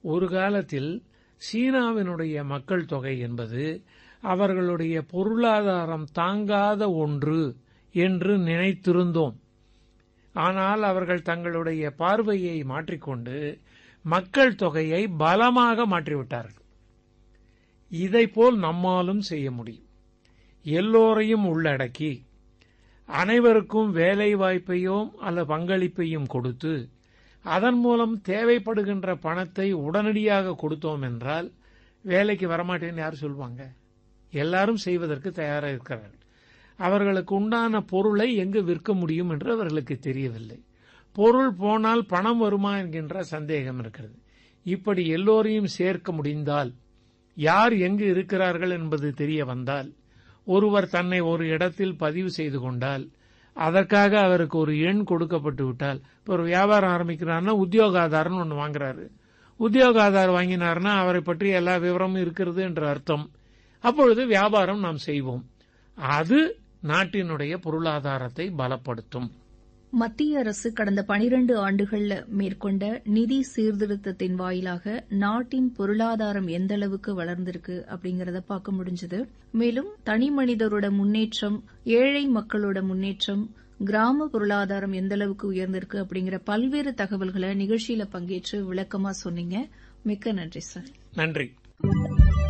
ஒரு காலத்தில் சீனாவினுடைய மக்கள் தொகை என்பது அவர்களுடைய பொருளாதாரம் தாங்காத ஒன்று என்று நினைத்திருந்தோம் ஆனால் அவர்கள் தங்களுடைய பார்வையை மாற்றிக்கொண்டு மக்கள் தொகையை பலமாக மாற்றிவிட்டார்கள் இதைப்போல் நம்மாலும் செய்ய முடியும் எல்லோரையும் உள்ளடக்கி அனைவருக்கும் வேலை வாய்ப்பையும் அல்ல பங்களிப்பையும் கொடுத்து அதன் மூலம் தேவைப்படுகின்ற பணத்தை உடனடியாக கொடுத்தோம் என்றால் வேலைக்கு வரமாட்டேன்னு யார் சொல்லுவாங்க எல்லாரும் செய்வதற்கு தயாராக இருக்கிறார்கள் அவர்களுக்கு உண்டான பொருளை எங்கு விற்க முடியும் என்று அவர்களுக்கு தெரியவில்லை பொருள் போனால் பணம் வருமா என்கின்ற சந்தேகம் இருக்கிறது இப்படி எல்லோரையும் சேர்க்க முடிந்தால் யார் எங்கு இருக்கிறார்கள் என்பது தெரிய வந்தால் ஒருவர் தன்னை ஒரு இடத்தில் பதிவு செய்து கொண்டால் அதற்காக அவருக்கு ஒரு எண் கொடுக்கப்பட்டு விட்டால் இப்போ ஒரு வியாபாரம் ஆரம்பிக்கிறாருன்னா உத்தியோக ஆதாரம்னு ஒன்று வாங்குறாரு உத்தியோக ஆதார் வாங்கினார்னா அவரை பற்றி எல்லா விவரமும் இருக்கிறது என்ற அர்த்தம் அப்பொழுது வியாபாரம் நாம் செய்வோம் அது நாட்டினுடைய பொருளாதாரத்தை பலப்படுத்தும் மத்திய அரசு கடந்த பனிரண்டு ஆண்டுகள்ல மேற்கொண்ட நிதி சீர்திருத்தத்தின் வாயிலாக நாட்டின் பொருளாதாரம் எந்த அளவுக்கு வளர்ந்திருக்கு அப்படிங்கறத பார்க்க முடிஞ்சது மேலும் தனி மனிதரோட முன்னேற்றம் ஏழை மக்களோட முன்னேற்றம் கிராம பொருளாதாரம் எந்த அளவுக்கு உயர்ந்திருக்கு அப்படிங்கிற பல்வேறு தகவல்களை நிகழ்ச்சியில பங்கேற்று விளக்கமா சொன்னீங்க மிக்க நன்றி சார் நன்றி